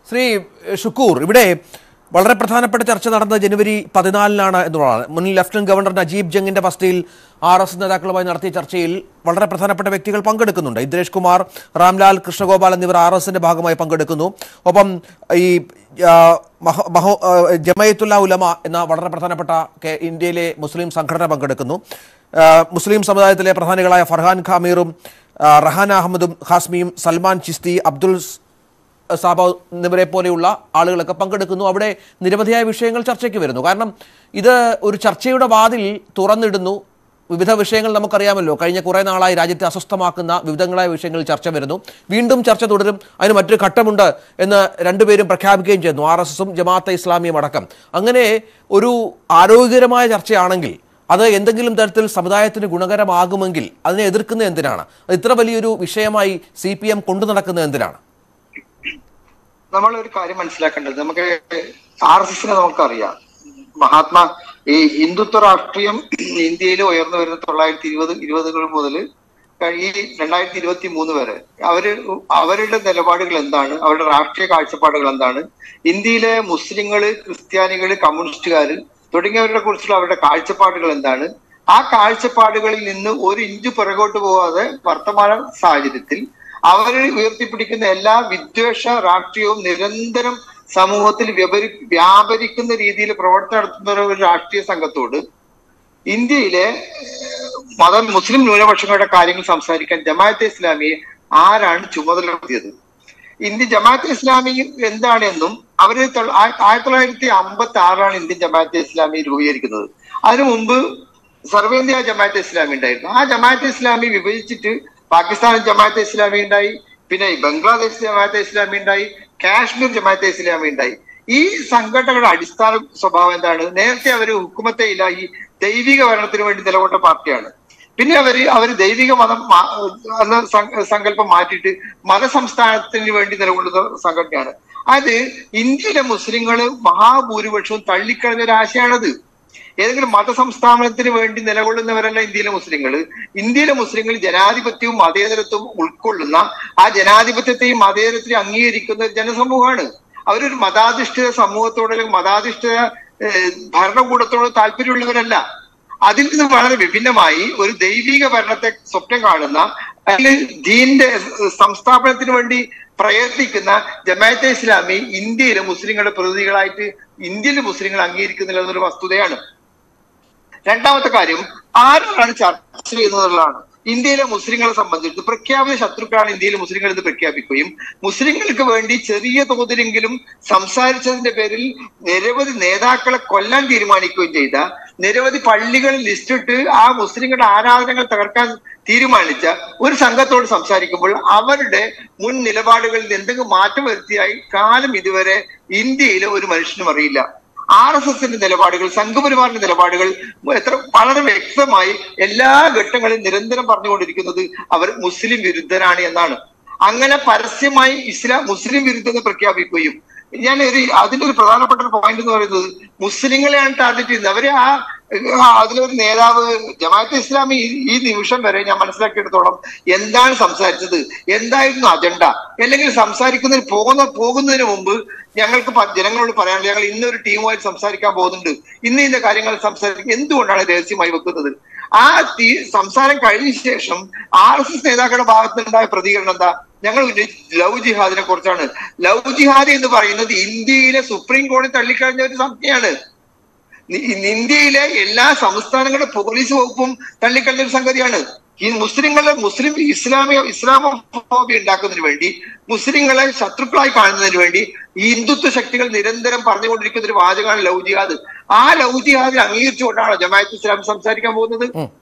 ശ്രീ ഷുക്കൂർ ഇവിടെ വളരെ പ്രധാനപ്പെട്ട ചർച്ച നടന്നത് ജനുവരി പതിനാലിനാണ് എന്നുള്ളതാണ് മുൻ ലഫ്റ്റനന്റ് ഗവർണർ നജീബ് ജംഗിന്റെ വസതിയിൽ ആർ എസ് നേതാക്കളുമായി നടത്തിയ ചർച്ചയിൽ വളരെ പ്രധാനപ്പെട്ട വ്യക്തികൾ പങ്കെടുക്കുന്നുണ്ട് ഇന്ദ്രേഷ് കുമാർ റാംലാൽ കൃഷ്ണഗോപാൽ എന്നിവർ ആർ എസിന്റെ ഭാഗമായി പങ്കെടുക്കുന്നു ഒപ്പം ഈ ആ, മഹ- മഹോ ആ, ജമയത്തുല്ല ഉലമ എന്ന വളരെ പ്രധാനപ്പെട്ട കേ- ഇന്ത്യയിലെ മുസ്ലിം സംഘടന പങ്കെടുക്കുന്നു ആ, മുസ്ലിം സമുദായത്തിലെ പ്രധാനികളായ ഫർഹാൻ ഖാമീറും ആ, റഹാൻ അഹമ്മദും ഹാസ്മിയും സൽമാൻ ചിസ്തി അബ്ദുൾ സാബ എന്നിവരെ പോലെയുള്ള ആളുകളൊക്കെ പങ്കെടുക്കുന്നു അവിടെ നിരവധിയായ വിഷയങ്ങൾ ചർച്ചയ്ക്ക് വരുന്നു കാരണം ഇത് ഒരു ചർച്ചയുടെ വാതിൽ തുറന്നിടുന്നു വിവിധ വിഷയങ്ങൾ നമുക്കറിയാമല്ലോ കഴിഞ്ഞ കുറേ നാളായി രാജ്യത്തെ അസ്വസ്ഥമാക്കുന്ന വിവിധങ്ങളായ വിഷയങ്ങളിൽ ചർച്ച വരുന്നു വീണ്ടും ചർച്ച തുടരും അതിന് മറ്റൊരു ഘട്ടമുണ്ട് എന്ന് രണ്ടുപേരും പ്രഖ്യാപിക്കുകയും ചെയ്യുന്നു ആർ എസ് എസും ജമാഅത്തെ ഇസ്ലാമിയും അടക്കം അങ്ങനെ ഒരു ആരോഗ്യകരമായ ചർച്ചയാണെങ്കിൽ അത് എന്തെങ്കിലും തരത്തിൽ സമുദായത്തിന് ഗുണകരമാകുമെങ്കിൽ അതിനെ എതിർക്കുന്നത് എന്തിനാണ് അത് ഇത്ര വലിയൊരു വിഷയമായി സി പി എം കൊണ്ടു നടക്കുന്നത് എന്തിനാണ് നമ്മൾ ഒരു കാര്യം മനസ്സിലാക്കേണ്ടത് നമുക്ക് ആർ എസ് എസിനെ നമുക്കറിയാം മഹാത്മാ ഈ ഹിന്ദുത്വ രാഷ്ട്രീയം ഇന്ത്യയിൽ ഉയർന്നു വരുന്ന തൊള്ളായിരത്തി ഇരുപത് ഇരുപതുകൾ മുതൽ ഈ രണ്ടായിരത്തി ഇരുപത്തി മൂന്ന് വരെ അവര് അവരുടെ നിലപാടുകൾ എന്താണ് അവരുടെ രാഷ്ട്രീയ കാഴ്ചപ്പാടുകൾ എന്താണ് ഇന്ത്യയിലെ മുസ്ലിങ്ങള് ക്രിസ്ത്യാനികള് കമ്മ്യൂണിസ്റ്റുകാര് തുടങ്ങിയവരെ കുറിച്ചുള്ള അവരുടെ കാഴ്ചപ്പാടുകൾ എന്താണ് ആ കാഴ്ചപ്പാടുകളിൽ നിന്ന് ഒരു ഇഞ്ച് പുറകോട്ട് പോവാതെ വർത്തമാന സാഹചര്യത്തിൽ അവർ ഉയർത്തിപ്പിടിക്കുന്ന എല്ലാ വിദ്വേഷ രാഷ്ട്രീയവും നിരന്തരം സമൂഹത്തിൽ വ്യപരി വ്യാപരിക്കുന്ന രീതിയിൽ പ്രവർത്തനം നടത്തുന്ന ഒരു രാഷ്ട്രീയ സംഘത്തോട് ഇന്ത്യയിലെ ഏഹ്, മത മുസ്ലിം ന്യൂനപക്ഷങ്ങളുടെ കാര്യങ്ങൾ സംസാരിക്കാൻ ജമാഅത്തെ ഇസ്ലാമിയെ ആരാണ് ചുമതലപ്പെടുത്തിയത് ഇന്ത്യ ജമാഅത്തെ ഇസ്ലാമി എന്താണെന്നും അവര് തൊള്ള- ആ- ആയിരത്തി തൊള്ളായിരത്തി അമ്പത്തി ആറിലാണ് ഇന്ത്യൻ ജമാഅത്തെ ഇസ്ലാമി രൂപീകരിക്കുന്നത് അതിനു മുമ്പ് സർവേന്ത്യ ജമാഅത്തെ ഇസ്ലാമി ഉണ്ടായിരുന്നു ആ ജമാഅത്തെ ഇസ്ലാമി വിഭജിച്ചിട്ട് പാകിസ്ഥാൻ ജമാഅത്തെ ഇസ്ലാമി ഉണ്ടായി പിന്നെ ബംഗ്ലാദേശ് ജമാഅത്തെ ഇസ്ലാമി ഉണ്ടായി കാശ്മീർ ജമാഅത്തെ ഇസ്ലാമി ഉണ്ടായി ഈ സംഘടനകളുടെ അടിസ്ഥാന സ്വഭാവം എന്താണ് നേരത്തെ അവർ ഹുക്കുമത്തെ ഇലാഹി ദൈവിക ഭരണത്തിന് വേണ്ടി നിലകൊണ്ട പാർട്ടിയാണ് പിന്നെ അവര് അവര് ദൈവിക മതം മാ- എന്ന സങ്ക- സങ്കല്പം മാറ്റിയിട്ട് മതസംസ്ഥാനത്തിന് വേണ്ടി നിലകൊള്ളുന്ന സംഘടനയാണ് അത് ഇന്ത്യയിലെ മുസ്ലിങ്ങള് മഹാഭൂരിപക്ഷവും തള്ളിക്കളഞ്ഞ ഒരു ആശയമാണത് ഏതെങ്കിലും മതസംസ്ഥാനത്തിന് വേണ്ടി നിലകൊള്ളുന്നവരല്ല ഇന്ത്യയിലെ മുസ്ലിങ്ങൾ ഇന്ത്യയിലെ മുസ്ലിങ്ങൾ ജനാധിപത്യവും മതേതരത്വവും ഉൾക്കൊള്ളുന്ന ആ ജനാധിപത്യത്തെയും മതേതരത്തെയും അംഗീകരിക്കുന്ന ഒരു ജനസമൂഹമാണ് അവരൊരു മതാധിഷ്ഠിത സമൂഹത്തോട് അല്ലെങ്കിൽ മതാധിഷ്ഠിത ഏഹ്, ഭരണകൂടത്തോട് താല്പര്യമുള്ളവരല്ല അതിൽ നിന്ന് വളരെ വിഭിന്നമായി ഒരു ദൈവിക ഭരണത്തെ സ്വപ്നം കാണുന്ന അല്ലെങ്കിൽ ദീന്റെ സംസ്ഥാപനത്തിന് വേണ്ടി പ്രയത്നിക്കുന്ന ജമാഅത്തെ ഇസ്ലാമി ഇന്ത്യയിലെ മുസ്ലിങ്ങളുടെ പ്രതിനിധികളായിട്ട് ഇന്ത്യയിലെ മുസ്ലിങ്ങൾ അംഗീകരിക്കുന്നില്ല എന്നൊരു വസ്തുതയാണ് രണ്ടാമത്തെ കാര്യം ആരാണ് ചർച്ച ചെയ്യുന്നതെന്നുള്ളതാണ് ഇന്ത്യയിലെ മുസ്ലിങ്ങളെ സംബന്ധിച്ച് പ്രഖ്യാപിത ശത്രുക്കളാണ് ഇന്ത്യയിലെ മുസ്ലിങ്ങൾ എന്ന് പ്രഖ്യാപിക്കുകയും മുസ്ലിങ്ങൾക്ക് വേണ്ടി ചെറിയ തോതിലെങ്കിലും സംസാരിച്ചതിന്റെ പേരിൽ നിരവധി നേതാക്കളെ കൊല്ലാൻ തീരുമാനിക്കുകയും ചെയ്ത നിരവധി പള്ളികളിൽ ലിസ്റ്റിട്ട് ആ മുസ്ലിങ്ങളുടെ ആരാധനകൾ തകർക്കാൻ തീരുമാനിച്ച ഒരു സംഘത്തോട് സംസാരിക്കുമ്പോൾ അവരുടെ മുൻ നിലപാടുകളിൽ എന്തെങ്കിലും മാറ്റം വരുത്തിയായി കാലം ഇതുവരെ ഇന്ത്യയിലെ ഒരു മനുഷ്യനും അറിയില്ല ആർ എസ് എസിന്റെ നിലപാടുകൾ സംഘപരിവാറിന്റെ നിലപാടുകൾ എത്ര വളരെ വ്യക്തമായി എല്ലാ ഘട്ടങ്ങളിലും നിരന്തരം പറഞ്ഞുകൊണ്ടിരിക്കുന്നത് അവർ മുസ്ലിം വിരുദ്ധരാണ് എന്നാണ് അങ്ങനെ പരസ്യമായി ഇസ്ലാം മുസ്ലിം വിരുദ്ധത പ്രഖ്യാപിക്കുകയും ഞാൻ ഒരു അതിന്റെ ഒരു പ്രധാനപ്പെട്ട ഒരു പോയിന്റ് എന്ന് പറയുന്നത് മുസ്ലിങ്ങളെയാണ് ടാർഗറ്റ് ചെയ്യുന്നത് അവരെ ആ ആ, അതിലൊരു നേതാവ് ജമാഅത്തെ ഇസ്ലാമി ഈ- ഈ നിമിഷം വരെ ഞാൻ മനസ്സിലാക്കിയെടുത്തോളം എന്താണ് സംസാരിച്ചത് എന്തായിരുന്നു അജണ്ട അല്ലെങ്കിൽ സംസാരിക്കുന്നതിന് പോകുന്ന പോകുന്നതിന് മുമ്പ് ഞങ്ങൾക്ക് പ- ജനങ്ങളോട് പറയാനുള്ളത് ഞങ്ങൾ ഇന്നൊരു ടീമുമായി സംസാരിക്കാൻ പോകുന്നുണ്ട് ഇന്ന് ഇന്ന കാര്യങ്ങൾ സംസാരിക്കും എന്തുകൊണ്ടാണ് രഹസ്യമായി വെക്കുന്നത് ആ തീ സംസാരം കഴിഞ്ഞ ശേഷം ആർ എസ് എസ് നേതാക്കളുടെ ഭാഗത്ത് നിന്നുണ്ടായ പ്രതികരണം എന്താ ഞങ്ങൾ ഉന്നയിച്ച ലവ് ജിഹാദിനെ കുറിച്ചാണ് ലവ് ജിഹാദ് എന്ന് പറയുന്നത് ഇന്ത്യയിലെ സുപ്രീം കോടതി തള്ളിക്കഴിഞ്ഞ ഒരു സംഖ്യയാണ് നി- ഇന്ത്യയിലെ എല്ലാ സംസ്ഥാനങ്ങളുടെ പോലീസ് വകുപ്പും തള്ളിക്കളഞ്ഞ ഒരു സംഗതിയാണ് ഈ മുസ്ലിങ്ങളെ മുസ്ലിം ഇസ്ലാമിക ഇസ്ലാമോഫോബി ഉണ്ടാക്കുന്നതിന് വേണ്ടി മുസ്ലിങ്ങളെ ശത്രുക്കളായി കാണുന്നതിന് വേണ്ടി ഈ ഹിന്ദുത്വ ശക്തികൾ നിരന്തരം പറഞ്ഞുകൊണ്ടിരിക്കുന്ന ഒരു വാചകമാണ് ലവ് ജിഹാദ് ആ ലവ് ജിഹാദിൽ അംഗീകരിച്ചുകൊണ്ടാണ് ജമാഅത്ത് ഇസ്ലാം സംസാരിക്കാൻ പോകുന്നത്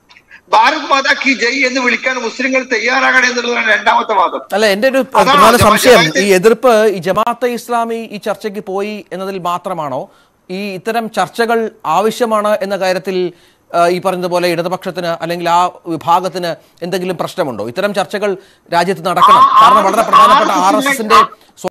ഭാരത് മാതാ കി ജയ് എന്ന് വിളിക്കാൻ മുസ്ലിങ്ങൾ തയ്യാറാകണം എന്നുള്ളതാണ് രണ്ടാമത്തെ വാദം അല്ല എന്റെ ഒരു അതാണ് പ്രധാന ജമാ- സംശയം ജമാഅത്തെ- ഈ എതിർപ്പ് ഈ ജമാഅത്തെ ഇസ്ലാമി ഈ ചർച്ചയ്ക്ക് പോയി എന്നതിൽ മാത്രമാണോ ഈ ഇത്തരം ചർച്ചകൾ ആവശ്യമാണ് എന്ന കാര്യത്തിൽ ആ, ഈ പറഞ്ഞതുപോലെ ഇടതുപക്ഷത്തിന് അല്ലെങ്കിൽ ആ വിഭാഗത്തിന് എന്തെങ്കിലും പ്രശ്നമുണ്ടോ ഇത്തരം ചർച്ചകൾ രാജ്യത്ത് നടക്കണം ആ- കാരണം ആ- വളരെ പ്രധാനപ്പെട്ട ആ- ആർ എസ് എസിന്റെ